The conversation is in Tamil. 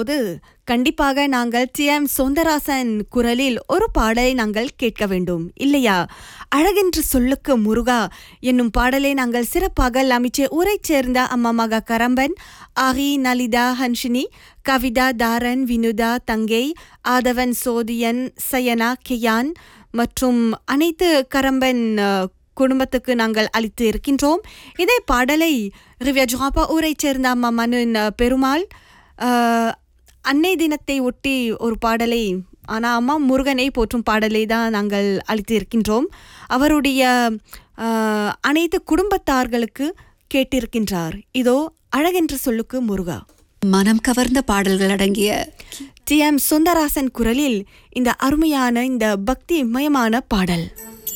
போது கண்டிப்பாக நாங்கள் டி எம் சொந்தராசன் குரலில் ஒரு பாடலை நாங்கள் கேட்க வேண்டும் இல்லையா அழகென்று சொல்லுக்கு முருகா என்னும் பாடலை நாங்கள் சிறப்பாக லமிச்சே ஊரைச் சேர்ந்த அம்மா மகா கரம்பன் ஆரி நலிதா ஹன்ஷினி கவிதா தாரன் வினுதா தங்கை ஆதவன் சோதியன் சயனா கியான் மற்றும் அனைத்து கரம்பன் அஹ், குடும்பத்துக்கு நாங்கள் அளித்து இருக்கின்றோம் இதே பாடலை ரிவ்யா ஜாபா ஊரைச் சேர்ந்த அம்மா மனுன் அஹ், பெருமாள் அஹ், அன்னை தினத்தை ஒட்டி ஒரு பாடலை ஆனால் அம்மா முருகனை போற்றும் பாடலை தான் நாங்கள் அளித்து இருக்கின்றோம் அவருடைய அஹ், அனைத்து குடும்பத்தார்களுக்கு கேட்டிருக்கின்றார் இதோ அழகென்ற சொல்லுக்கு முருகா மனம் கவர்ந்த பாடல்கள் அடங்கிய டி எம் சுந்தராசன் குரலில் இந்த அருமையான இந்த பக்தி மயமான பாடல்